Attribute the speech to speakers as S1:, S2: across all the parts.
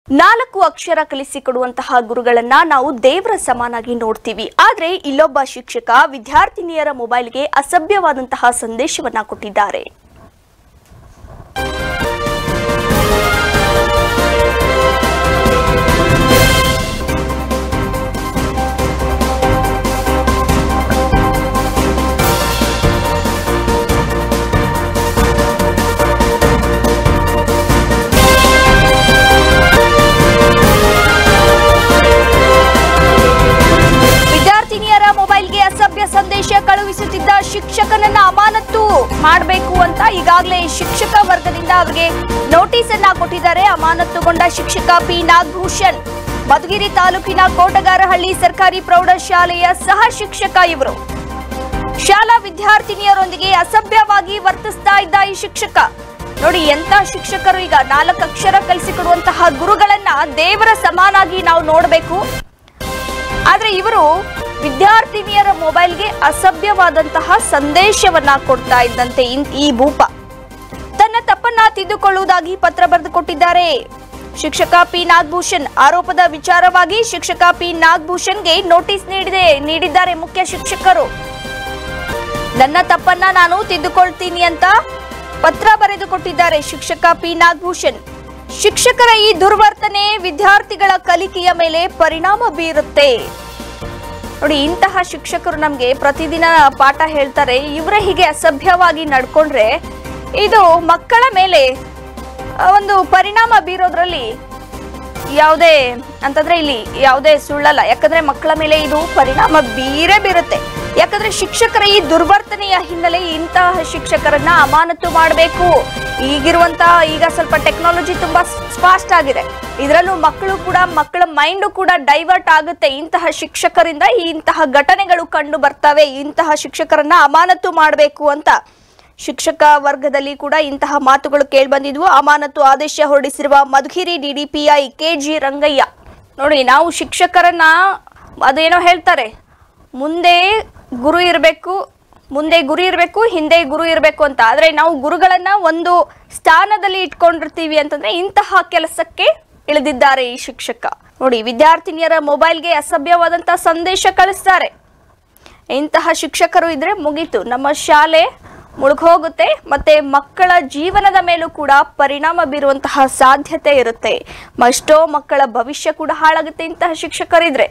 S1: ನಾಲ್ಕು ಅಕ್ಷರ ಕಲಿಸಿಕೊಡುವಂತಹ ಗುರುಗಳನ್ನ ನಾವು ದೇವರ ಸಮಾನಾಗಿ ನೋಡ್ತೀವಿ ಆದ್ರೆ ಇಲ್ಲೊಬ್ಬ ಶಿಕ್ಷಕ ವಿದ್ಯಾರ್ಥಿನಿಯರ ಮೊಬೈಲ್ಗೆ ಅಸಭ್ಯವಾದಂತಹ ಸಂದೇಶವನ್ನ ಕೊಟ್ಟಿದ್ದಾರೆ ವಿದ್ಯಾರ್ಥಿನಿಯರ ಮೊಬೈಲ್ಗೆ ಅಸಭ್ಯ ಸಂದೇಶ ಕಳುಹಿಸುತ್ತಿದ್ದ ಶಿಕ್ಷಕನನ್ನ ಅಮಾನತು ಮಾಡಬೇಕು ಅಂತ ಈಗಾಗಲೇ ಶಿಕ್ಷಕ ವರ್ಗದಿಂದ ಅವರಿಗೆ ನೋಟಿಸ್ ಅನ್ನ ಕೊಟ್ಟಿದ್ದಾರೆ ಅಮಾನತುಗೊಂಡ ಶಿಕ್ಷಕ ಪಿ ನಾಗಭೂಷಣ್ ಮಧುಗಿರಿ ತಾಲೂಕಿನ ಕೋಟಗಾರಹಳ್ಳಿ ಸರ್ಕಾರಿ ಪ್ರೌಢಶಾಲೆಯ ಸಹ ಶಿಕ್ಷಕ ಇವರು ಶಾಲಾ ವಿದ್ಯಾರ್ಥಿನಿಯರೊಂದಿಗೆ ಅಸಭ್ಯವಾಗಿ ವರ್ತಿಸ್ತಾ ಇದ್ದ ಈ ಶಿಕ್ಷಕ ನೋಡಿ ಎಂತ ಶಿಕ್ಷಕರು ಈಗ ನಾಲ್ಕು ಅಕ್ಷರ ಕಲಿಸಿಕೊಡುವಂತಹ ಗುರುಗಳನ್ನ ದೇವರ ಸಮಾನಾಗಿ ನಾವು ನೋಡಬೇಕು ಆದ್ರೆ ಇವರು ವಿದ್ಯಾರ್ಥಿನಿಯರ ಮೊಬೈಲ್ಗೆ ಅಸಭ್ಯವಾದಂತಹ ಸಂದೇಶವನ್ನ ಕೊಡ್ತಾ ಇದ್ದಂತೆ ಇನ್- ಈ ಭೂಪ ತನ್ನ ತಪ್ಪನ್ನ ತಿದ್ದುಕೊಳ್ಳುವುದಾಗಿ ಪತ್ರ ಬರೆದು ಕೊಟ್ಟಿದ್ದಾರೆ ಶಿಕ್ಷಕ ಪಿ ನಾಗಭೂಷಣ್ ಆರೋಪದ ವಿಚಾರವಾಗಿ ಶಿಕ್ಷಕ ಪಿ ನಾಗಭೂಷಣ್ಗೆ ನೋಟಿಸ್ ನೀಡಿದೆ ನೀಡಿದ್ದಾರೆ ಮುಖ್ಯ ಶಿಕ್ಷಕರು ನನ್ನ ತಪ್ಪನ್ನ ನಾನು ತಿದ್ದುಕೊಳ್ತೀನಿ ಅಂತ ಪತ್ರ ಬರೆದು ಕೊಟ್ಟಿದ್ದಾರೆ ಶಿಕ್ಷಕ ಪಿ ನಾಗಭೂಷಣ್ ಶಿಕ್ಷಕರ ಈ ದುರ್ವರ್ತನೆ ವಿದ್ಯಾರ್ಥಿಗಳ ಕಲಿಕೆಯ ಮೇಲೆ ಪರಿಣಾಮ ಬೀರುತ್ತೆ ನೋಡಿ ಇಂತಹ ಶಿಕ್ಷಕರು ನಮಗೆ ಪ್ರತಿದಿನ ಪಾಠ ಹೇಳ್ತಾರೆ ಇವರೇ ಹೀಗೆ ಅಸಭ್ಯವಾಗಿ ನಡ್ಕೊಂಡ್ರೆ ಇದು ಮಕ್ಕಳ ಮೇಲೆ ಆ, ಒಂದು ಪರಿಣಾಮ ಬೀರೋದ್ರಲ್ಲಿ ಯಾವುದೇ ಅಂತಂದ್ರೆ ಇಲ್ಲಿ ಯಾವುದೇ ಸುಳ್ಳಲ್ಲ ಯಾಕಂದ್ರೆ ಮಕ್ಕಳ ಮೇಲೆ ಇದು ಪರಿಣಾಮ ಬೀರೇ ಬೀರುತ್ತೆ ಯಾಕಂದ್ರೆ ಶಿಕ್ಷಕರ ಈ ದುರ್ವರ್ತನೆಯ ಹಿನ್ನೆಲೆ ಇಂತಹ ಶಿಕ್ಷಕರನ್ನ ಅಮಾನತು ಮಾಡಬೇಕು ಈಗಿರುವಂತಹ ಈಗ ಸ್ವಲ್ಪ ಟೆಕ್ನಾಲಜಿ ತುಂಬಾ ಫಾಸ್ಟ್ ಆಗಿದೆ ಇದರಲ್ಲೂ ಮಕ್ಕಳು ಕೂಡ ಮಕ್ಕಳ ಮೈಂಡು ಕೂಡ ಡೈವರ್ಟ್ ಆಗುತ್ತೆ ಇಂತಹ ಶಿಕ್ಷಕರಿಂದ ಇಂತಹ ಘಟನೆಗಳು ಕಂಡು ಬರ್ತವೆ ಇಂತಹ ಶಿಕ್ಷಕರನ್ನ ಅಮಾನತು ಮಾಡಬೇಕು ಅಂತ ಶಿಕ್ಷಕ ವರ್ಗದಲ್ಲಿ ಕೂಡ ಇಂತಹ ಮಾತುಗಳು ಕೇಳ್ಬಂದಿದ್ವು ಅಮಾನತು ಆದೇಶ ಹೊರಡಿಸಿರುವ ಮಧುಗಿರಿ ಡಿಡಿಪಿಐ ಕೆಜಿ ರಂಗಯ್ಯ ನೋಡಿ ನಾವು ಶಿಕ್ಷಕರನ್ನ ಅದೇನೋ ಹೇಳ್ತಾರೆ ಮುಂದೆ ಗುರು ಇರಬೇಕು ಮುಂದೆ ಗುರು ಇರಬೇಕು ಹಿಂದೆ ಗುರು ಇರಬೇಕು ಅಂತ ಆದ್ರೆ ನಾವು ಗುರುಗಳನ್ನ ಒಂದು ಸ್ಥಾನದಲ್ಲಿ ಇಟ್ಕೊಂಡಿರ್ತೀವಿ ಅಂತಂದ್ರೆ ಇಂತಹ ಕೆಲಸಕ್ಕೆ ಇಳಿದಿದ್ದಾರೆ ಈ ಶಿಕ್ಷಕ ನೋಡಿ ವಿದ್ಯಾರ್ಥಿನಿಯರ ಮೊಬೈಲ್ಗೆ ಅಸಭ್ಯವಾದಂತಹ ಸಂದೇಶ ಕಳಿಸ್ತಾರೆ ಇಂತಹ ಶಿಕ್ಷಕರು ಇದ್ರೆ ಮುಗೀತು ನಮ್ಮ ಶಾಲೆ ಮುಳುಗೋಗುತ್ತೆ ಮತ್ತೆ ಮಕ್ಕಳ ಜೀವನದ ಮೇಲೂ ಕೂಡ ಪರಿಣಾಮ ಬೀರುವಂತಹ ಸಾಧ್ಯತೆ ಇರುತ್ತೆ ಮ- ಎಷ್ಟೋ ಮಕ್ಕಳ ಭವಿಷ್ಯ ಕೂಡ ಹಾಳಾಗುತ್ತೆ ಇಂತಹ ಶಿಕ್ಷಕರಿದ್ರೆ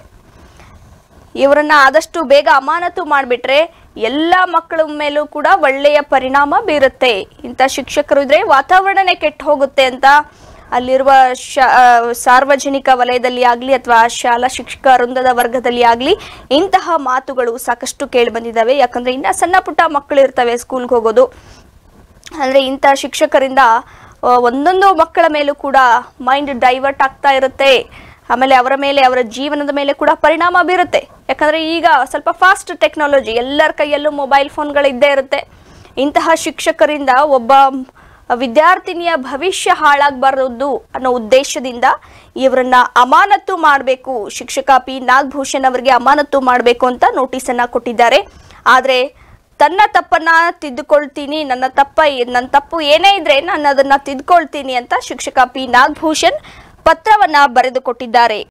S1: ಇವರನ್ನ ಆದಷ್ಟು ಬೇಗ ಅಮಾನತು ಮಾಡಿಬಿಟ್ರೆ ಎಲ್ಲ ಮಕ್ಕಳ ಮೇಲೂ ಕೂಡ ಒಳ್ಳೆಯ ಪರಿಣಾಮ ಬೀರುತ್ತೆ ಇಂಥ ಶಿಕ್ಷಕರು ಇದ್ರೆ ವಾತಾವರಣನೇ ಕೆಟ್ಟು ಹೋಗುತ್ತೆ ಅಂತ ಅಲ್ಲಿರುವ ಶಾ ಆ, ಸಾರ್ವಜನಿಕ ವಲಯದಲ್ಲಿ ಆಗಲಿ ಅಥವಾ ಶಾಲಾ ಶಿಕ್ಷಕ ವೃಂದದ ವರ್ಗದಲ್ಲಿ ಆಗಲಿ ಇಂತಹ ಮಾತುಗಳು ಸಾಕಷ್ಟು ಕೇಳಿ ಬಂದಿದ್ದಾವೆ ಯಾಕಂದ್ರೆ ಇನ್ನ ಸಣ್ಣ ಪುಟ್ಟ ಮಕ್ಕಳು ಇರ್ತವೆ ಸ್ಕೂಲ್ಗೆ ಹೋಗೋದು ಅಂದರೆ ಇಂಥ ಶಿಕ್ಷಕರಿಂದ ಆ, ಒಂದೊಂದು ಮಕ್ಕಳ ಮೇಲೂ ಕೂಡ ಮೈಂಡ್ ಡೈವರ್ಟ್ ಆಗ್ತಾ ಇರುತ್ತೆ ಆಮೇಲೆ ಅವರ ಮೇಲೆ ಅವರ ಜೀವನದ ಮೇಲೆ ಕೂಡ ಪರಿಣಾಮ ಬೀರುತ್ತೆ ಯಾಕಂದರೆ ಈಗ ಸ್ವಲ್ಪ ಫಾಸ್ಟ್ ಟೆಕ್ನಾಲಜಿ ಎಲ್ಲರ ಕೈಯಲ್ಲೂ ಮೊಬೈಲ್ ಫೋನ್ಗಳಿದ್ದೇ ಇರುತ್ತೆ ಇಂತಹ ಶಿಕ್ಷಕರಿಂದ ಒಬ್ಬ ವಿದ್ಯಾರ್ಥಿನಿಯ ಭವಿಷ್ಯ ಹಾಳಾಗಬಾರದು ಅನ್ನೋ ಉದ್ದೇಶದಿಂದ ಇವರನ್ನ ಅಮಾನತು ಮಾಡಬೇಕು ಶಿಕ್ಷಕ ಪಿ ನಾಗಭೂಷಣ್ ಅವರಿಗೆ ಅಮಾನತು ಮಾಡಬೇಕು ಅಂತ ನೋಟಿಸನ್ನ ಕೊಟ್ಟಿದ್ದಾರೆ ಆದರೆ ತನ್ನ ತಪ್ಪನ್ನ ತಿದ್ದುಕೊಳ್ತೀನಿ ನನ್ನ ತಪ್ಪ ನನ್ನ ತಪ್ಪು ಏನೇ ಇದ್ರೆ ನಾನು ಅದನ್ನ ತಿದ್ದುಕೊಳ್ತೀನಿ ಅಂತ ಶಿಕ್ಷಕ ಪಿ ನಾಗಭೂಷಣ್ ಪತ್ರವನ್ನ ಬರೆದು ಕೊಟ್ಟಿದ್ದಾರೆ